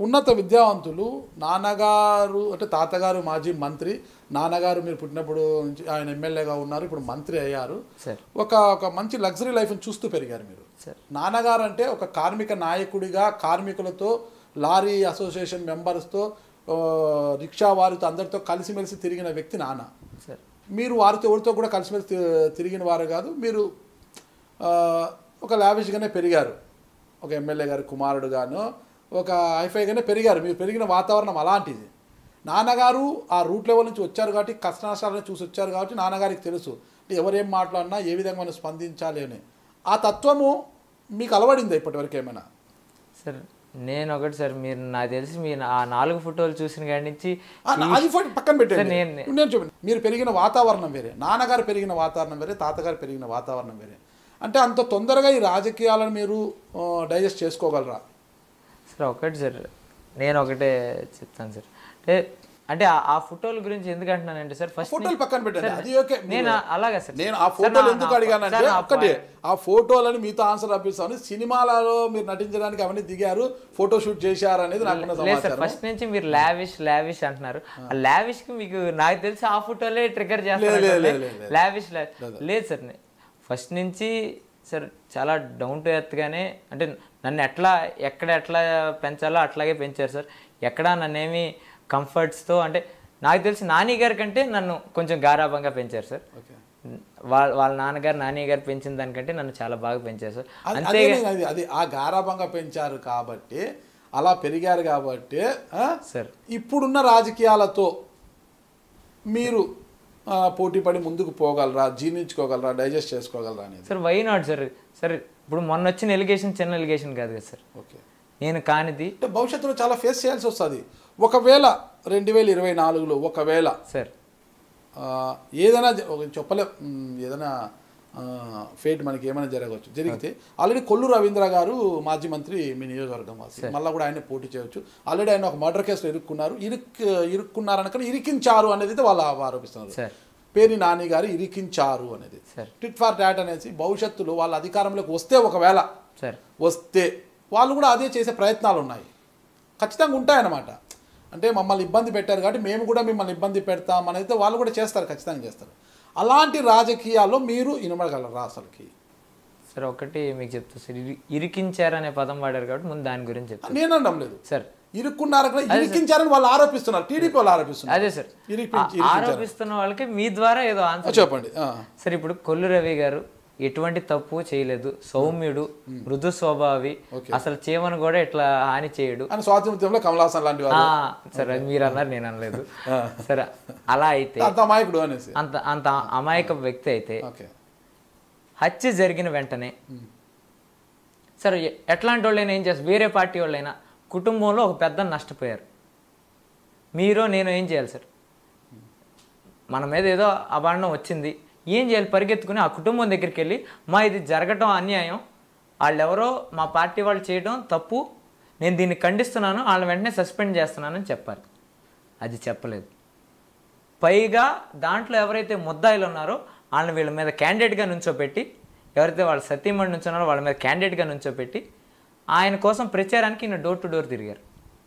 ఉన్నత విద్యావంతులు నాన్నగారు అంటే తాతగారు మాజీ మంత్రి నాన్నగారు మీరు పుట్టినప్పుడు నుంచి ఆయన ఎమ్మెల్యేగా ఉన్నారు ఇప్పుడు మంత్రి అయ్యారు సార్ ఒక ఒక మంచి లగ్జరీ లైఫ్ని చూస్తూ పెరిగారు మీరు సార్ నాన్నగారు అంటే ఒక కార్మిక నాయకుడిగా కార్మికులతో లారీ అసోసియేషన్ మెంబర్స్తో ఆ, రిక్షా వారితో అందరితో కలిసిమెలిసి తిరిగిన వ్యక్తి నాన్న సార్ మీరు వారితో ఎవరితో కూడా కలిసిమెలిసి తి- తిరిగిన వారు కాదు మీరు ఆ, ఒక లావిష్గానే పెరిగారు ఒక ఎమ్మెల్యే గారి కుమారుడుగాను ఒక హైఫైగానే పెరిగారు మీరు పెరిగిన వాతావరణం అలాంటిది నాన్నగారు ఆ రూట్ లెవెల్ నుంచి వచ్చారు కాబట్టి కష్ట నష్టాలను చూసి వచ్చారు కాబట్టి నాన్నగారికి తెలుసు అంటే ఎవరేం మాట్లాడినా ఏ విధంగా మనం స్పందించాలి అని ఆ తత్వము మీకు అలవడిందా ఇప్పటివరకు ఏమైనా సార్ నేను ఒకటి సార్ మీరు నాకు తెలిసి మీ ఆ నాలుగు ఫోటోలు చూసిన కాడి నుంచి ఆ, అది ఫోటో పక్కన పెట్టండి సార్, నేను- ఇప్పుడు నేను చెప్పండి మీరు పెరిగిన వాతావరణం వేరే నాన్నగారు పెరిగిన వాతావరణం వేరే తాతగారు పెరిగిన వాతావరణం వేరే అంటే అంత తొందరగా ఈ రాజకీయాలను మీరు డైజెస్ట్ చేసుకోగలరా సార్ ఒకటి సార్ నేను ఒకటే చెప్తాను సార్ అంటే అంటే ఆ- ఆ ఫోటోల గురించి ఎందుకు అంటున్నానంటే సార్ ఫస్ట్ ఫోటోలు పక్కన పెట్టండి అది ఓకే నేను అలాగే సార్ నేను ఆ సార్, ఫోటోలు నా- ఎందుకు నా- అడిగానంటే సార్, నా ఒక్కటి ఆ ఫోటోలని మీతో ఆన్సర్ అప్పిస్తాను సినిమాలలో మీరు నటించడానికి అవన్నీ దిగారు ఫోటో షూట్ చేశారు అనేది నాకున్న లేదు సార్ సమాచారం ఫస్ట్ నుంచి మీరు లావిష్ లావిష్ అంటున్నారు ఆ లావిష్ కి మీకు నాకు తెలిసి ఆ ఫోటోలే ట్రిగర్ లేదు, లేదు, చేస్తారు లేదు, లేదు. లావిష్ లేదు సార్ ఫస్ట్ నుంచి సార్ చాలా డౌన్ టు ఎర్త్ గానే అంటే నన్ను ఎట్లా ఎక్కడ ఎట్లా పెంచాలో అట్లాగే పెంచారు సార్ ఎక్కడ నన్నేమి comforts తో అంటే నాకు తెలిసి నాని గారి కంటే నన్ను కొంచెం గారాభంగా పెంచారు సార్ ఓకే వాళ్ళ వాళ్ళ నాన్నగారు నాని గారు పెంచిన దానికంటే నన్ను చాలా బాగా పెంచారు సార్ అది- అంతే అదే నేను అది అది ఆ గారాభంగా పెంచారు కాబట్టి అలా పెరిగారు కాబట్టి ఆ, సార్ ఇప్పుడున్న రాజకీయాలతో మీరు ఆ, పోటీ పడి ముందుకు పోగలరా జీర్ణించుకోగలరా డైజెస్ట్ చేసుకోగలరా అనేది sir why not sir sir ఇప్పుడు మొన్న వచ్చిన ఎలిగేషన్ చిన్న ఎలిగేషన్ కాదు కదా సార్ ఓకే నేను కానిది అంటే భవిష్యత్తులో చాలా ఫేస్ చేయాల్సి వస్తుంది ఒకవేళ రెండు వేల ఇరవై నాలుగులో ఒకవేళ సార్ ఆ, ఏదైనా జ- ఒక చెప్పలే మ్, ఏదైనా ఫేట్ మనకి ఏమైనా జరగవచ్చు జరిగితే ఆల్రెడీ కొల్లు రవీంద్ర గారు మాజీ మంత్రి మీ నియోజకవర్గం వాసి మళ్ళీ కూడా ఆయన పోటీ చేయొచ్చు ఆల్రెడీ ఆయన ఒక మర్డర్ కేసులో ఇరుక్కున్నారు ఇరుక్ ఇరుక్కున్నారనుకని ఇరికించారు అనేది అయితే వాళ్ళు ఆరోపిస్తున్నారు సార్ పేరు నాని గారు ఇరికించారు అనేది సార్ టిట్ ఫార్ టాట్ అనేసి భవిష్యత్తులో వాళ్ళ అధికారంలోకి వస్తే ఒకవేళ సార్ వస్తే వాళ్ళు కూడా అదే చేసే ప్రయత్నాలు ఉన్నాయి ఖచ్చితంగా ఉంటాయన్నమాట అంటే మమ్మల్ని ఇబ్బంది పెట్టారు కాబట్టి మేము కూడా మిమ్మల్ని ఇబ్బంది పెడతాం అనేది వాళ్ళు కూడా చేస్తారు ఖచ్చితంగా చేస్తారు అలాంటి రాజకీయాల్లో మీరు ఇనమడగలరా అసలుకి సార్ ఒకటి మీకు చెప్తా సార్ ఇరి- ఇరికించారనే పదం వాడారు కాబట్టి ముందు దాని గురించి చెప్తాను నేను అనడం లేదు సార్ ఇరుక్కున్నారు కదా ఇరికించారని వాళ్ళు ఆరోపిస్తున్నారు టీడీపీ వాళ్ళు ఆరోపిస్తున్నారు అదే సార్ ఇరికించి ఆ- ఆరోపిస్తున్న వాళ్ళకి మీ ద్వారా ఏదో ఆన్సర్ చెప్పండి ఆ. సార్ ఇప్పుడు కొల్లు రవి గారు ఎటువంటి తప్పు చేయలేదు సౌమ్యుడు మృదు స్వభావి అసలు చీమను కూడా ఇట్లా హాని చేయడు అని స్వాతంత్ర్యంలో కమలాసన్ లాంటి ఆ, వాళ్ళు సరే అది మీరు అన్నారు నేను అనలేదు సరే అలా అయితే అంత అమాయకుడు అనేసి అంత అంత అమాయక వ్యక్తి అయితే ఓకే హత్య జరిగిన వెంటనే సరే ఎ- ఎట్లాంటి వాళ్ళైనా ఏం చేస్తారు వేరే పార్టీ వాళ్ళైనా కుటుంబంలో ఒక పెద్ద నష్టపోయారు మీరు నేను ఏం చేయాలి సార్ మన మీద ఏదో అభాండం వచ్చింది ఏం చేయాలి పరిగెత్తుకుని ఆ కుటుంబం దగ్గరికి వెళ్ళి మా ఇది జరగటం అన్యాయం వాళ్ళెవరో మా పార్టీ వాళ్ళు చేయడం తప్పు నేను దీన్ని ఖండిస్తున్నాను వాళ్ళని వెంటనే సస్పెండ్ చేస్తున్నానని చెప్పాలి అది చెప్పలేదు పైగా దాంట్లో ఎవరైతే ముద్దాయిలు ఉన్నారో వాళ్ళని వీళ్ళ మీద క్యాండిడేట్గా నుంచోపెట్టి ఎవరైతే వాళ్ళ సతీమణి నుంచున్నారో వాళ్ళ మీద క్యాండిడేట్గా నుంచోపెట్టి ఆయన కోసం ప్రచారానికి ఈయన డోర్ టు డోర్ తిరిగారు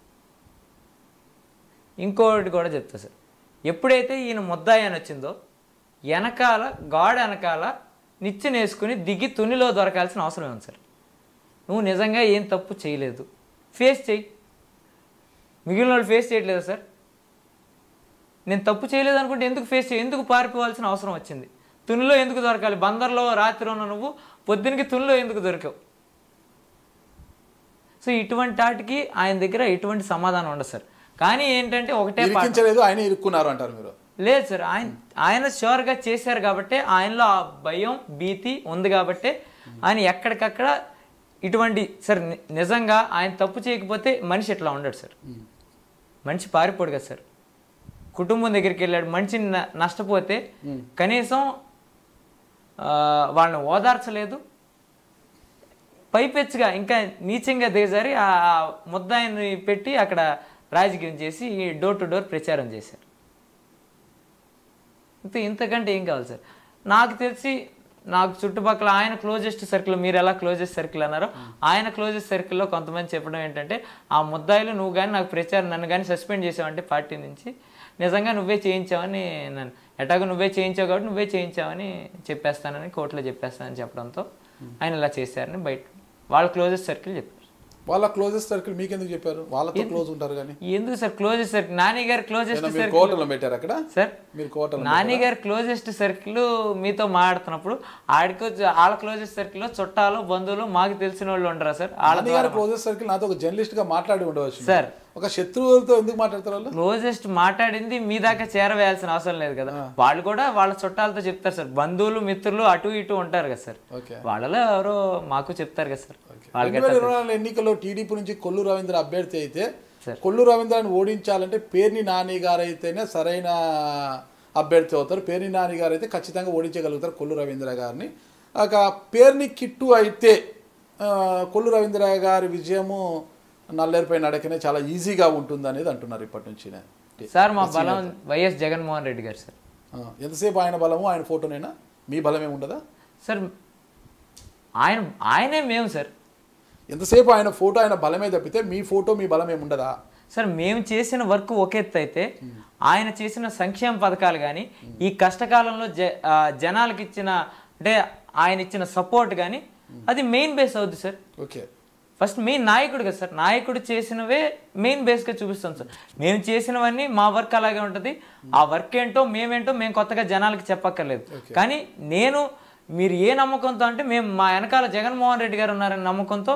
ఇంకోటి కూడా చెప్తా సార్ ఎప్పుడైతే ఈయన ముద్దాయి అని వచ్చిందో వెనకాల గాడ్ వెనకాల నిచ్చెన వేసుకుని దిగి తునిలో దొరకాల్సిన అవసరం ఉంది సార్ నువ్వు నిజంగా ఏం తప్పు చేయలేదు ఫేస్ చేయి మిగిలిన వాళ్ళు ఫేస్ చేయట్లేదా సార్ నేను తప్పు చేయలేదు అనుకుంటే ఎందుకు ఫేస్ చేయ ఎందుకు పారిపోవాల్సిన అవసరం వచ్చింది తునిలో ఎందుకు దొరకాలి బందర్లో రాత్రి ఉన్న నువ్వు పొద్దునకి తునిలో ఎందుకు దొరికావు సో ఇటువంటి వాటికి ఆయన దగ్గర ఎటువంటి సమాధానం ఉండదు సార్ కానీ ఏంటంటే ఒకటే పాట ఇరికించలేదు ఆయన ఇరుక్కున్నారు అంటారు మీరు లేదు సార్ ఆయన ఆయన షూర్గా చేశారు కాబట్టి ఆయనలో ఆ భయం భీతి ఉంది కాబట్టి ఆయన ఎక్కడికక్కడ ఇటువంటి సార్ ని- నిజంగా ఆయన తప్పు చేయకపోతే మనిషి ఇట్లా ఉండడు సార్ మనిషి పారిపోడు కదా సార్ కుటుంబం దగ్గరికి వెళ్ళాడు మనిషి న- నష్టపోతే కనీసం ఆ, వాళ్ళని ఓదార్చలేదు పైపెచ్చుగా ఇంకా నీచంగా దిగజారి ఆ ఆ ముద్దాయిని పెట్టి అక్కడ రాజకీయం చేసి డోర్ టు డోర్ ప్రచారం చేశారు ఇంత ఇంతకంటే ఏం కావాలి సార్ నాకు తెలిసి నాకు చుట్టుపక్కల ఆయన క్లోజెస్ట్ సర్కిల్ మీరు ఎలా క్లోజెస్ట్ సర్కిల్ అన్నారో ఆయన క్లోజెస్ట్ సర్కిల్లో కొంతమంది చెప్పడం ఏంటంటే ఆ ముద్దాయిలు నువ్వు కానీ నాకు ప్రచారం నన్ను కానీ సస్పెండ్ చేసావంటే పార్టీ నుంచి నిజంగా నువ్వే చేయించావని నన్ను ఎటాగో నువ్వే చేయించావు కాబట్టి నువ్వే చేయించావని చెప్పేస్తానని కోర్టులో చెప్పేస్తానని చెప్పడంతో ఆయన ఇలా చేశారని బయట వాళ్ళ క్లోజెస్ట్ సర్కిల్ చెప్పారు వాళ్ళ క్లోజెస్ట్ సర్కిల్ మీకెందుకు చెప్పారు వాళ్ళతో క్లోజ్ ఉంటారు కానీ ఎందుకు సార్ క్లోజెస్ట్ సర్కిల్ నాని గారు క్లోజెస్ట్ ఏదైనా మీరు సర్కిల్ కోటలో పెట్టారు అక్కడ సార్ మీరు కోటలో నాని గారి క్లోజెస్ట్ సర్కిల్ మీతో మాట్లాడుతున్నప్పుడు ఆడికి వచ్చి వాళ్ళ క్లోజెస్ట్ సర్కిల్ లో చుట్టాలు బంధువులు మాకు తెలిసిన వాళ్ళు ఉండరా సార్ వాళ్ళ నాని గారి క్లోజెస్ట్ సర్కిల్ నాతో ఒక జర్నలిస్ట్ గా మాట్లాడి ఉండవచ్చు సార్ ఒక శత్రువులతో ఎందుకు మాట్లాడతారు వాళ్ళు క్లోజెస్ట్ మాట్లాడింది మీ దాకా చేరవేయాల్సిన అవసరం లేదు కదా వాళ్ళు కూడా వాళ్ళ చుట్టాలతో చెప్తారు సార్ బంధువులు మిత్రులు అటు ఇటు ఉంటారు కదా సార్ ఓకే వాళ్ళలో ఎవరో మాకు చెప్తారు కదా సార్ వాళ్ళకి రెండు వేల ఇరవై నాలుగు ఎన్నికల్లో టీడీపీ నుంచి కొల్లు రవీంద్ర అభ్యర్థి అయితే సరే. కొల్లు రవీంద్రని ఓడించాలంటే పేర్ని నాని గారు అయితేనే సరైన అభ్యర్థి అవుతారు పేర్ని నాని గారు అయితే ఖచ్చితంగా ఓడించగలుగుతారు కొల్లు రవీంద్ర గారిని ఒక పేర్ని కిట్టు అయితే ఆ, కొల్లు రవీంద్ర గారి విజయము నల్లేరుపై నడకనే చాలా ఈజీగా ఉంటుంది అనేది అంటున్నారు ఇప్పటి నుంచి సార్ మా బలం వైఎస్ జగన్మోహన్ రెడ్డి గారు సార్ ఎంతసేపు ఆయన బలము ఆయన ఫోటోనేనా మీ బలం ఏమి ఉండదా సార్ ఆయన ఆయనే మేము సార్ ఎంతసేపు ఆయన ఫోటో ఆయన బలమే తప్పితే మీ ఫోటో మీ బలం ఏమి ఉండదా సార్ మేము చేసిన వర్క్ ఒక ఎత్తు అయితే ఆయన చేసిన సంక్షేమ పథకాలు కానీ ఈ కష్టకాలంలో జ ఆ, జనాలకి ఇచ్చిన అంటే ఆయన ఇచ్చిన సపోర్ట్ కానీ అది మెయిన్ బేస్ అవుద్ది సార్ ఓకే ఫస్ట్ మెయిన్ నాయకుడు కదా సార్ నాయకుడు చేసినవే మెయిన్ బేస్గా చూపిస్తాం సార్ మేము చేసినవన్నీ మా వర్క్ అలాగే ఉంటుంది ఆ వర్క్ ఏంటో మేమేంటో మేము కొత్తగా జనాలకి చెప్పక్కర్లేదు కానీ నేను మీరు ఏ నమ్మకంతో అంటే మేము మా వెనకాల జగన్మోహన్ రెడ్డి గారు ఉన్నారని నమ్మకంతో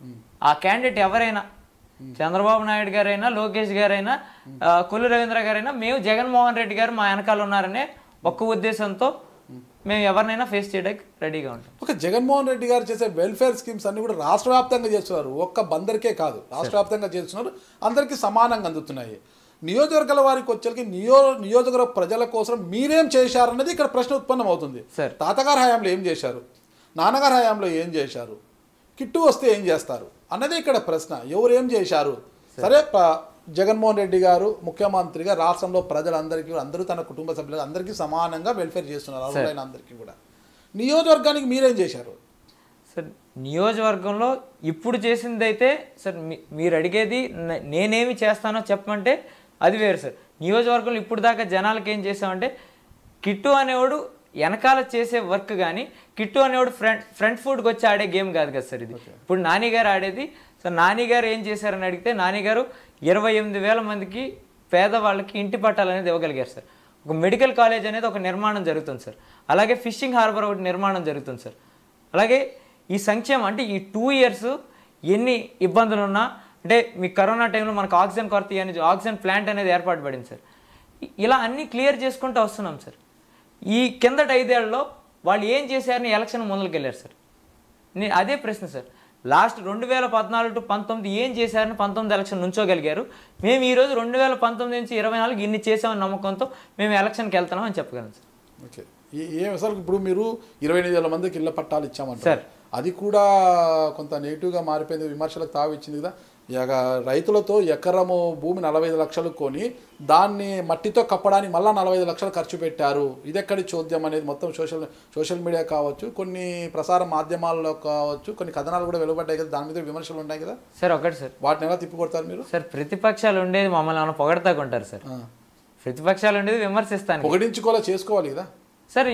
ఆ క్యాండిడేట్ ఎవరైనా చంద్రబాబు నాయుడు గారైనా లోకేష్ గారైనా ఆ, కొల్లు రవీంద్ర గారైనా మేము జగన్మోహన్ రెడ్డి గారు మా వెనకాల ఉన్నారనే ఒక్క ఉద్దేశంతో మేము ఎవరినైనా ఫేస్ చేయడానికి రెడీగా ఉంటాం ఒక జగన్మోహన్ రెడ్డి గారు చేసే వెల్ఫేర్ స్కీమ్స్ అన్ని కూడా రాష్ట్ర వ్యాప్తంగా చేస్తున్నారు ఒక్క బందరికే కాదు రాష్ట్ర వ్యాప్తంగా చేస్తున్నారు అందరికీ సమానంగా అందుతున్నాయి నియోజకవర్గాల వారికి వచ్చేకి నియో నియోజకవర్గ ప్రజల కోసం మీరేం చేశారన్నది ఇక్కడ ప్రశ్న ఉత్పన్నం అవుతుంది సార్. తాతగారి హయాంలో ఏం చేశారు నాన్నగారి హయాంలో ఏం చేశారు కిట్టు వస్తే ఏం చేస్తారు అన్నది ఇక్కడ ప్రశ్న ఎవరు ఏం చేశారు సరే ప- జగన్మోహన్ రెడ్డి గారు ముఖ్యమంత్రిగా రాష్ట్రంలో ప్రజలందరికీ కూడా అందరూ తన కుటుంబ సభ్యులు అందరికీ సమానంగా వెల్ఫేర్ చేస్తున్నారు అర్హులైన అందరికీ కూడా నియోజకవర్గానికి మీరేం చేశారు సార్ నియోజకవర్గంలో ఇప్పుడు చేసింది అయితే సార్ మీ- మీరు అడిగేది న- నేనేమి చేస్తానో చెప్పమంటే అది వేరు సార్ నియోజకవర్గంలో ఇప్పుడు దాకా జనాలకి ఏం చేసామంటే కిట్టు అనేవాడు వెనకాల చేసే వర్క్ కానీ కిట్టు అనేవాడు ఫ్రంట్ ఫ్రంట్ ఫుడ్కి వచ్చి ఆడే గేమ్ కాదు కదా సార్ ఇది ఇప్పుడు నాని గారు ఆడేది సార్ నాని గారు ఏం చేశారని అడిగితే నాని గారు ఇరవై ఎనిమిది వేల మందికి పేదవాళ్ళకి ఇంటి పట్టాలు అనేది ఇవ్వగలిగారు సార్ ఒక మెడికల్ కాలేజ్ అనేది ఒక నిర్మాణం జరుగుతుంది సార్ అలాగే ఫిషింగ్ హార్బర్ ఒకటి నిర్మాణం జరుగుతుంది సార్ అలాగే ఈ సంక్షేమం అంటే ఈ టూ ఇయర్స్ ఎన్ని ఇబ్బందులు ఉన్నా అంటే మీ కరోనా టైంలో మనకు ఆక్సిజన్ కొరత అనేది ఆక్సిజన్ ప్లాంట్ అనేది ఏర్పాటు పడింది సార్ ఇ- ఇలా అన్నీ క్లియర్ చేసుకుంటూ వస్తున్నాం సార్ ఈ కిందటి ఐదేళ్లలో వాళ్ళు ఏం చేశారని ఎలక్షన్ ముందుకెళ్ళారు సార్ నే- అదే ప్రశ్న సార్ లాస్ట్ రెండు వేల పద్నాలుగు టు పంతొమ్మిది ఏం చేశారని పంతొమ్మిది ఎలక్షన్ నుంచోగలిగారు మేము ఈరోజు రెండు వేల పంతొమ్మిది నుంచి ఇరవై నాలుగు ఇన్ని చేసామని నమ్మకంతో మేము ఎలక్షన్కి వెళ్తున్నాం అని చెప్పగలం సార్ ఓకే ఏ- ఏం అసలు ఇప్పుడు మీరు ఇరవై ఎనిమిది వేల మందికి ఇళ్ల పట్టాలు ఇచ్చామంటారు సార్. అది కూడా కొంత నెగిటివ్గా మారిపోయింది విమర్శలకు తావిచ్చింది కదా ఇక రైతులతో ఎకరము భూమి నలభై ఐదు లక్షలు కొని దాన్ని మట్టితో కప్పడానికి మళ్ళీ నలభై ఐదు లక్షలు ఖర్చు పెట్టారు ఇది ఎక్కడి చోద్యం అనేది మొత్తం సోషల్ సోషల్ మీడియా కావచ్చు కొన్ని ప్రసార మాధ్యమాల్లో కావచ్చు కొన్ని కథనాలు కూడా వెలువడ్డాయి కదా దాని మీద విమర్శలు ఉన్నాయి కదా సార్ ఒకటి సార్ వాటిని ఎలా తిప్పికొడతారు మీరు సార్ ప్రతిపక్షాలు ఉండేది మమ్మల్ని ఏమైనా పొగడతాకుంటారు సార్ ఆ. ప్రతిపక్షాలు ఉండేది విమర్శిస్తాను పొగడించుకోవాలా చేసుకోవాలి కదా